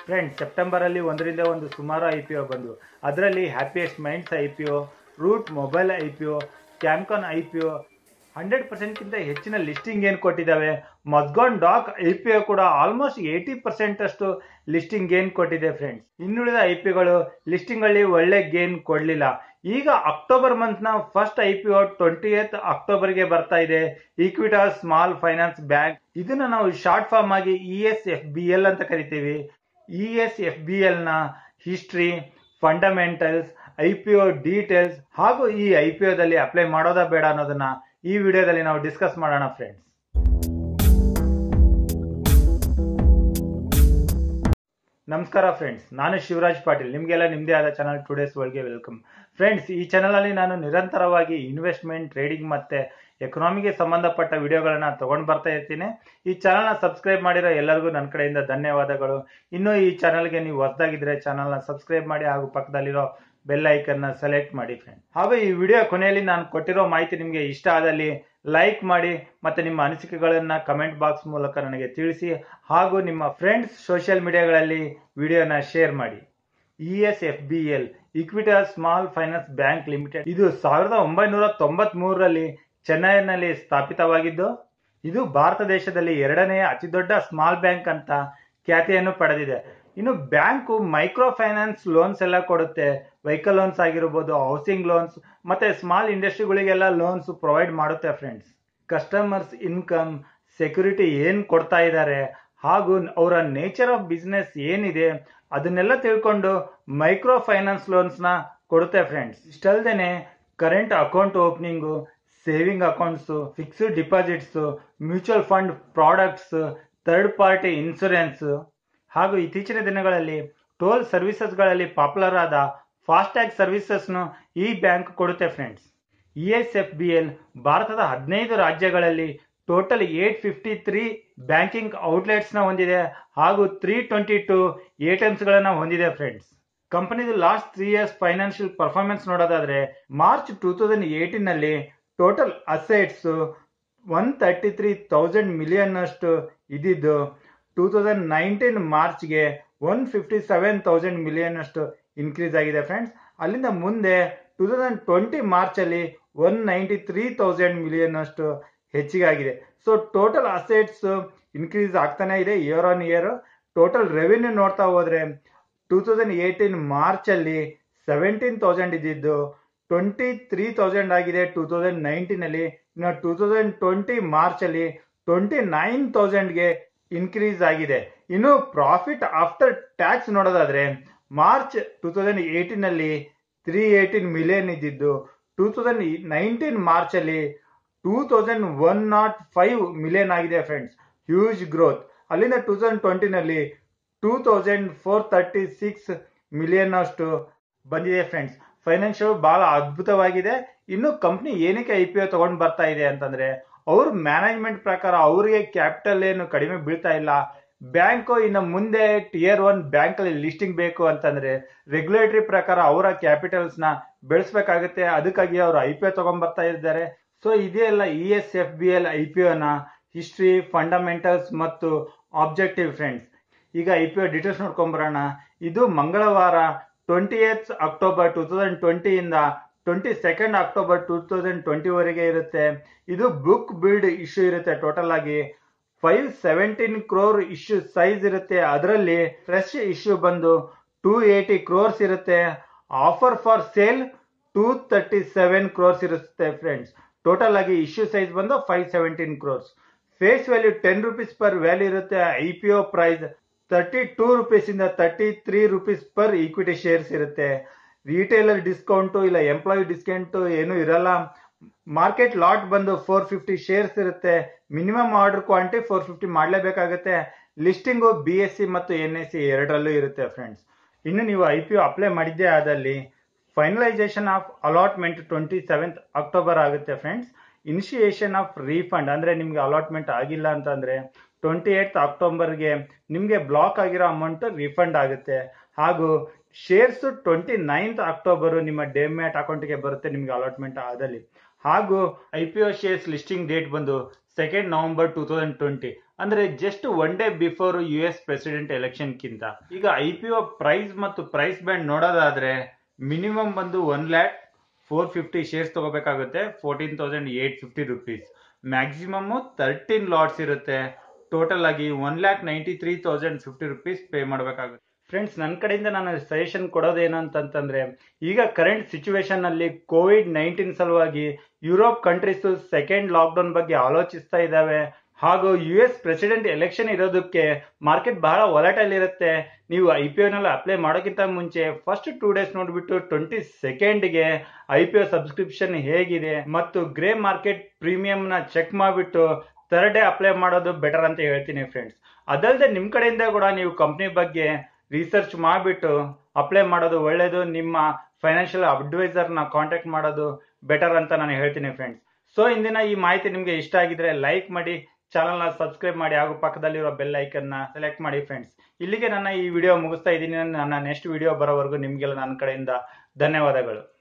friends ಸೆಪ್ಟೆಂಬರಲ್ಲಿ ಒಂದರಿಂದ ಒಂದು ಸುಮಾರು ಐ ಪಿ ಒ ಬಂದು ಅದರಲ್ಲಿ Happiest Minds I P O Route Mobile I P O Chemcon I P O hundred ಪರ್ಸೆಂಟ್ಗಿಂತ ಹೆಚ್ಚಿನ ಲಿಸ್ಟಿಂಗ್ ಏನು ಕೊಟ್ಟಿದ್ದಾವೆ Mazagon Dock I P O ಕೂಡ ಆಲ್ಮೋಸ್ಟ್ ಏಯ್ಟಿ ಪರ್ಸೆಂಟ್ ಅಷ್ಟು ಲಿಸ್ಟಿಂಗ್ ಗೇನ್ ಕೊಟ್ಟಿದೆ ಫ್ರೆಂಡ್ಸ್ ಇನ್ನುಳಿದ ಐ ಪಿಗಳು ಲಿಸ್ಟಿಂಗ್ ಅಲ್ಲಿ ಒಳ್ಳೆ ಗೇನ್ ಕೊಡಲಿಲ್ಲ ಈಗ ಅಕ್ಟೋಬರ್ ಮಂತ್ ನ first I P O twenty eighth ಅಕ್ಟೋಬರ್ಗೆ ಬರ್ತಾ ಇದೆ ಈಕ್ವಿಟಾ ಸ್ಮಾಲ್ ಫೈನಾನ್ಸ್ ಬ್ಯಾಂಕ್ ಇದನ್ನ ನಾವು ಶಾರ್ಟ್ ಫಾರ್ಮ್ ಆಗಿ E S F B L ಅಂತ ಕರಿತೀವಿ E S F B L ನ history fundamentals I P O details ಹಾಗೂ ಈ ಐ ಪಿ ಒದಲ್ಲಿ ಅಪ್ಲೈ ಮಾಡೋದಾ ಬೇಡ ಅನ್ನೋದನ್ನ ಈ ವಿಡಿಯೋದಲ್ಲಿ ನಾವು ಡಿಸ್ಕಸ್ ಮಾಡೋಣ ಫ್ರೆಂಡ್ಸ್ ನಮಸ್ಕಾರ ಫ್ರೆಂಡ್ಸ್ ನಾನು ಶಿವರಾಜ್ ಪಾಟೀಲ್ ನಿಮಗೆಲ್ಲ ನಿಮ್ಮದೇ ಆದ ಚಾನಲ್ ಟುಡೇಸ್ ಒಳಗೆ ವೆಲ್ಕಮ್ ಫ್ರೆಂಡ್ಸ್ ಈ ಚಾನಲಲ್ಲಿ ನಾನು ನಿರಂತರವಾಗಿ ಇನ್ವೆಸ್ಟ್ಮೆಂಟ್ ಟ್ರೇಡಿಂಗ್ ಮತ್ತೆ ಎಕನಾಮಿಗೆ ಸಂಬಂಧಪಟ್ಟ ವಿಡಿಯೋಗಳನ್ನ ತಗೊಂಡು ಬರ್ತಾ ಇರ್ತೀನಿ ಈ ಚಾನಲ್ನ ಸಬ್ಸ್ಕ್ರೈಬ್ ಮಾಡಿರೋ ಎಲ್ಲರಿಗೂ ನನ್ನ ಕಡೆಯಿಂದ ಧನ್ಯವಾದಗಳು ಇನ್ನು ಈ ಚಾನಲ್ಗೆ ನೀವು ಹೊಸದಾಗಿದ್ರೆ ಚಾನಲ್ನ ಸಬ್ಸ್ಕ್ರೈಬ್ ಮಾಡಿ ಹಾಗೂ ಪಕ್ಕದಲ್ಲಿರೋ ಬೆಲ್ ಐಕನ್ನ ಸೆಲೆಕ್ಟ್ ಮಾಡಿ ಫ್ರೆಂಡ್ ಹಾಗೂ ಈ ವಿಡಿಯೋ ಕೊನೆಯಲ್ಲಿ ನಾನು ಕೊಟ್ಟಿರೋ ಮಾಹಿತಿ ನಿಮಗೆ ಇಷ್ಟ ಆದಲ್ಲಿ ಲೈಕ್ ಮಾಡಿ ಮತ್ತೆ ನಿಮ್ಮ ಅನಿಸಿಕೆಗಳನ್ನ ಕಮೆಂಟ್ ಬಾಕ್ಸ್ ಮೂಲಕ ನನಗೆ ತಿಳಿಸಿ ಹಾಗೂ ನಿಮ್ಮ ಫ್ರೆಂಡ್ಸ್ ಸೋಷಿಯಲ್ ಮೀಡಿಯಾಗಳಲ್ಲಿ ವಿಡಿಯೋನ ಶೇರ್ ಮಾಡಿ E S F B L Equitas small finance bank limited ಇದು ಸಾವಿರದ ಒಂಬೈನೂರ ತೊಂಬತ್ ಮೂರರಲ್ಲಿ ಚೆನ್ನೈನಲ್ಲಿ ಸ್ಥಾಪಿತವಾಗಿದ್ದು ಇದು ಭಾರತ ದೇಶದಲ್ಲಿ ಎರಡನೇ ಅತಿ ದೊಡ್ಡ ಸ್ಮಾಲ್ ಬ್ಯಾಂಕ್ ಅಂತ ಖ್ಯಾತಿಯನ್ನು ಪಡೆದಿದೆ ಇನ್ನು ಬ್ಯಾಂಕು ಮೈಕ್ರೋ ಫೈನಾನ್ಸ್ ಲೋನ್ಸ್ ಎಲ್ಲ ಕೊಡುತ್ತೆ ವೆಹಿಕಲ್ ಲೋನ್ಸ್ ಆಗಿರ್ಬೋದು ಹೌಸಿಂಗ್ ಲೋನ್ಸ್ ಮತ್ತೆ ಸ್ಮಾಲ್ ಇಂಡಸ್ಟ್ರಿಗಳಿಗೆಲ್ಲ ಲೋನ್ಸ್ ಪ್ರೊವೈಡ್ ಮಾಡುತ್ತೆ ಫ್ರೆಂಡ್ಸ್ ಕಸ್ಟಮರ್ಸ್ ಇನ್ಕಮ್ ಸೆಕ್ಯೂರಿಟಿ ಏನ್ ಕೊಡ್ತಾ ಇದ್ದಾರೆ ಹಾಗೂ ಅವರ ನೇಚರ್ ಆಫ್ ಬಿಸ್ನೆಸ್ ಏನಿದೆ ಅದನ್ನೆಲ್ಲ ತಿಳ್ಕೊಂಡು ಮೈಕ್ರೋ ಫೈನಾನ್ಸ್ ಲೋನ್ಸ್ ನ ಕೊಡುತ್ತೆ ಫ್ರೆಂಡ್ಸ್ ಇಷ್ಟಲ್ದೇನೆ current account opening saving accounts fixed deposits mutual fund products third party insurance ಹಾಗೂ ಇತ್ತೀಚಿನ ದಿನಗಳಲ್ಲಿ ಟೋಲ್ ಸರ್ವಿಸಸ್ಗಳಲ್ಲಿ ಪಾಪ್ಯುಲರ್ ಆದ ಫಾಸ್ಟ್ಯಾಗ್ ಸರ್ವಿಸಸ್ನು ಈ ಬ್ಯಾಂಕ್ ಕೊಡುತ್ತೆ friends E S F B L ಭಾರತದ ಹದಿನೈದು ರಾಜ್ಯಗಳಲ್ಲಿ total eight fifty three banking outlets ನ ಹೊಂದಿದೆ ಹಾಗೂ ತ್ರೀ ಟ್ವೆಂಟಿ ಟು ಎ ಗಳನ್ನ ಹೊಂದಿದೆ ಫ್ರೆಂಡ್ಸ್ ಕಂಪನಿದು last three years financial performance ನೋಡೋದಾದ್ರೆ ಮಾರ್ಚ್ ಟೂ ತೌಸಂಡ್ ಏಟೀನ್ ನಲ್ಲಿ total assets one thirty three thousand million ಅಷ್ಟು ಇದ್ದಿದ್ದು ಟೂ ತೌಸಂಡ್ ನೈನ್ಟೀನ್ ಮಾರ್ಚ್ಗೆ one fifty seven thousand million ಅಷ್ಟು ಇನ್ಕ್ರೀಸ್ ಆಗಿದೆ ಫ್ರೆಂಡ್ಸ್ ಅಲ್ಲಿಂದ ಮುಂದೆ ಟೂ ತೌಸಂಡ್ ಟ್ವೆಂಟಿ ಮಾರ್ಚ್ ಅಲ್ಲಿ one ninety three thousand million ಅಷ್ಟು ಹೆಚ್ಚಿಗೆ ಆಗಿದೆ ಸೊ ಟೋಟಲ್ ಅಸೆಟ್ಸ್ ಇನ್ಕ್ರೀಸ್ ಆಗ್ತಾನೆ ಇದೆ year on year total revenue ನೋಡ್ತಾ ಹೋದ್ರೆ ಟೂ ತೌಸಂಡ್ ಏಯ್ಟೀನ್ ಮಾರ್ಚ್ ಅಲ್ಲಿ ಸೆವೆಂಟೀನ್ ತೌಸಂಡ್ ಇದ್ದಿದ್ದು ಟ್ವೆಂಟಿ ತ್ರೀ ತೌಸಂಡ್ ಆಗಿದೆ ಟೂ ತೌಸಂಡ್ ನೈನ್ಟೀನ್ ಅಲ್ಲಿ ಇನ್ನು ಟೂ ತೌಸಂಡ್ ಟ್ವೆಂಟಿ ಮಾರ್ಚ್ ಅಲ್ಲಿ ಟ್ವೆಂಟಿ ನೈನ್ ತೌಸಂಡ್ಗೆ ಇನ್ಕ್ರೀಸ್ ಆಗಿದೆ ಇನ್ನು ಪ್ರಾಫಿಟ್ ಆಫ್ಟರ್ ಟ್ಯಾಕ್ಸ್ ನೋಡೋದಾದ್ರೆ ಮಾರ್ಚ್ ಟೂ ತೌಸಂಡ್ ಏಯ್ಟೀನ್ ಅಲ್ಲಿ ತ್ರೀ ಏಯ್ಟೀನ್ ಮಿಲಿಯನ್ ಇದ್ದಿದ್ದು ಟೂ ತೌಸಂಡ್ ನೈನ್ಟೀನ್ ಮಾರ್ಚ್ ಅಲ್ಲಿ two thousand one nought five million ಆಗಿದೆ ಫ್ರೆಂಡ್ಸ್ ಹ್ಯೂಜ್ ಗ್ರೋತ್ ಅಲ್ಲಿಂದ ಟೂ ತೌಸಂಡ್ ಟ್ವೆಂಟಿನಲ್ಲಿ two thousand four thirty six million ಅಷ್ಟು ಬಂದಿದೆ friends financial ಬಹಳ ಅದ್ಭುತವಾಗಿದೆ ಇನ್ನು ಕಂಪ್ನಿ ಏನಕ್ಕೆ ಐ ಪಿ ಒ ತಗೊಂಡು ಬರ್ತಾ ಇದೆ ಅಂತಂದ್ರೆ ಅವ್ರ ಮ್ಯಾನೇಜ್ಮೆಂಟ್ ಪ್ರಕಾರ ಅವರಿಗೆ ಕ್ಯಾಪಿಟಲ್ ಏನು ಕಡಿಮೆ ಬೀಳ್ತಾ ಇಲ್ಲ ಬ್ಯಾಂಕು ಇನ್ನು ಮುಂದೆ ಟಿಯರ್ ಒನ್ ಬ್ಯಾಂಕ್ ಅಲ್ಲಿ ಲಿಸ್ಟಿಂಗ್ ಬೇಕು ಅಂತಂದ್ರೆ ರೆಗ್ಯುಲೇಟರಿ ಪ್ರಕಾರ ಅವರ ಕ್ಯಾಪಿಟಲ್ಸ್ ನ ಬೆಳೆಸಬೇಕಾಗುತ್ತೆ ಅದಕ್ಕಾಗಿ ಅವರು ಐ ಪಿ ಒ ತಗೊಂಡ್ ಬರ್ತಾ ಇದ್ದಾರೆ ಸೊ ಇದೇ ಎಲ್ಲ E S F B L I P ನ ಹಿಸ್ಟ್ರಿ ಫಂಡಮೆಂಟಲ್ಸ್ ಮತ್ತು ಆಬ್ಜೆಕ್ಟಿವ್ ಫ್ರೆಂಡ್ಸ್ ಈಗ ಐ ಪಿ ಒ ಡೀಟೇಲ್ಸ್ ನೋಡ್ಕೊಂಬರೋಣ ಇದು ಮಂಗಳವಾರ twenty eighth October two thousand ಟ್ವೆಂಟಿಯಿಂದ twenty second October two thousand twenty ವರೆಗೆ ಇರುತ್ತೆ ಇದು ಬುಕ್ ಬಿಲ್ಡ್ ಇಶ್ಯೂ ಇರುತ್ತೆ ಟೋಟಲ್ ಆಗಿ five seventeen crore issue size ಇರುತ್ತೆ ಅದರಲ್ಲಿ ಫ್ರೆಶ್ ಇಶ್ಯೂ ಬಂದು ಟೂ ಏಯ್ಟಿ ಕ್ರೋರ್ಸ್ ಇರುತ್ತೆ offer for sale two thirty seven crores ಇರುತ್ತೆ ಫ್ರೆಂಡ್ಸ್ ಟೋಟಲ್ ಆಗಿ ಇಶ್ಯೂ ಸೈಜ್ ಬಂದು five seventeen crores face value ten rupees per value ಇರುತ್ತೆ I P O price thirty two rupees ಇಂದ thirty three rupees per equity shares ಇರುತ್ತೆ retailer discount ಇಲ್ಲ employee discount ಏನು ಇರಲ್ಲ market lot ಬಂದು four fifty shares ಇರುತ್ತೆ minimum order quantity four fifty ಮಾಡಲೇಬೇಕಾಗುತ್ತೆ listing B S C ಮತ್ತು N S C ಎರಡರಲ್ಲೂ ಇರುತ್ತೆ ಫ್ರೆಂಡ್ಸ್ ಇನ್ನು ನೀವು ಐ ಪಿ ಒ ಅಪ್ಲೈ ಮಾಡಿದ್ದೇ ಆದಲ್ಲಿ finalisation of allotment twenty seventh October ಆಗುತ್ತೆ ಫ್ರೆಂಡ್ಸ್ ಇನಿಷಿಯೇಷನ್ ಆಫ್ ರೀಫಂಡ್ ಅಂದ್ರೆ ನಿಮ್ಗೆ ಅಲಾಟ್ಮೆಂಟ್ ಆಗಿಲ್ಲ ಅಂತಂದ್ರೆ ಟ್ವೆಂಟಿ ಏಟ್ ಅಕ್ಟೋಬರ್ಗೆ ನಿಮಗೆ ಬ್ಲಾಕ್ ಆಗಿರೋ ಅಮೌಂಟ್ ರಿಫಂಡ್ ಆಗುತ್ತೆ ಹಾಗೂ ಶೇರ್ಸ್ ಟ್ವೆಂಟಿ ನೈನ್ತ್ ಅಕ್ಟೋಬರ್ ನಿಮ್ಮ ಡೆಮ್ಯಾಟ್ ಅಕೌಂಟ್ಗೆ ಬರುತ್ತೆ ನಿಮಗೆ ಅಲಾಟ್ಮೆಂಟ್ ಆದಲ್ಲಿ ಹಾಗೂ I P O shares listing date ಬಂದು second November two thousand twenty ಅಂದ್ರೆ just one day before U S president ಎಲೆಕ್ಷನ್ಗಿಂತ ಈಗ ಐ ಪಿ ಒ ಪ್ರೈಸ್ ಮತ್ತು ಪ್ರೈಸ್ ಬ್ಯಾಂಡ್ ನೋಡೋದಾದ್ರೆ ಮಿನಿಮಮ್ ಬಂದು one lakh four fifty shares ತಗೋಬೇಕಾಗುತ್ತೆ fourteen thousand eight fifty rupees maximum thirteen lots ಇರುತ್ತೆ total ಆಗಿ one lakh ninety three thousand fifty rupees pay ಮಾಡಬೇಕಾಗುತ್ತೆ friends ನನ್ನ ಕಡೆಯಿಂದ ನಾನು ಸಜೆಷನ್ ಕೊಡೋದೇನು ಅಂತಂತಂದ್ರೆ ಈಗ ಕರೆಂಟ್ ಸಿಚುವೇಶನ್ ಅಲ್ಲಿ ಕೋವಿಡ್ ನೈನ್ಟೀನ್ ಸಲುವಾಗಿ ಯುರೋಪ್ ಕಂಟ್ರೀಸ್ ಸೆಕೆಂಡ್ ಲಾಕ್ಡೌನ್ ಬಗ್ಗೆ ಆಲೋಚಿಸ್ತಾ ಇದ್ದಾವೆ ಹಾಗೂ ಯು ಎಸ್ ಪ್ರೆಸಿಡೆಂಟ್ ಎಲೆಕ್ಷನ್ ಇರೋದಕ್ಕೆ ಮಾರ್ಕೆಟ್ ಬಹಳ ಒಲಟೈಲ್ ಇರುತ್ತೆ ನೀವು ಐ ಪಿ ನಲ್ಲಿ ಅಪ್ಲೈ ಮಾಡೋಕ್ಕಿಂತ ಮುಂಚೆ ಫಸ್ಟ್ ಟೂ ಡೇಸ್ ನೋಡ್ಬಿಟ್ಟು ಟ್ವೆಂಟಿ ಸೆಕೆಂಡ್ಗೆ ಐ ಪಿ ಒ ಸಬ್ಸ್ಕ್ರಿಪ್ಷನ್ ಹೇಗಿದೆ ಮತ್ತು ಗ್ರೇ ಮಾರ್ಕೆಟ್ ಪ್ರೀಮಿಯಂನ ಚೆಕ್ ಮಾಡಿಬಿಟ್ಟು ಥರ್ಡ್ ಡೇ ಅಪ್ಲೈ ಮಾಡೋದು ಬೆಟರ್ ಅಂತ ಹೇಳ್ತೀನಿ ಫ್ರೆಂಡ್ಸ್ ಅದಲ್ಲದೆ ನಿಮ್ಮ ಕಡೆಯಿಂದ ಕೂಡ ನೀವು ಕಂಪ್ನಿ ಬಗ್ಗೆ ರಿಸರ್ಚ್ ಮಾಡಿಬಿಟ್ಟು ಅಪ್ಲೈ ಮಾಡೋದು ಒಳ್ಳೆಯದು ನಿಮ್ಮ ಫೈನಾನ್ಷಿಯಲ್ ಅಡ್ವೈಸರ್ನ ಕಾಂಟ್ಯಾಕ್ಟ್ ಮಾಡೋದು ಬೆಟರ್ ಅಂತ ನಾನು ಹೇಳ್ತೀನಿ ಫ್ರೆಂಡ್ಸ್ ಸೊ ಇಂದಿನ ಈ ಮಾಹಿತಿ ನಿಮಗೆ ಇಷ್ಟ ಆಗಿದ್ರೆ ಲೈಕ್ ಮಾಡಿ ಚಾನಲ್ನ ಸಬ್ಸ್ಕ್ರೈಬ್ ಮಾಡಿ ಹಾಗೂ ಪಕ್ಕದಲ್ಲಿರೋ ಬೆಲ್ ಐಕನ್ನ ಸೆಲೆಕ್ಟ್ ಮಾಡಿ ಫ್ರೆಂಡ್ಸ್ ಇಲ್ಲಿಗೆ ನನ್ನ ಈ ವಿಡಿಯೋ ಮುಗಿಸ್ತಾ ಇದ್ದೀನಿ ನನ್ನ ನೆಕ್ಸ್ಟ್ ವಿಡಿಯೋ ಬರೋವರೆಗೂ ನಿಮಗೆಲ್ಲ ನನ್ನ ಕಡೆಯಿಂದ ಧನ್ಯವಾದಗಳು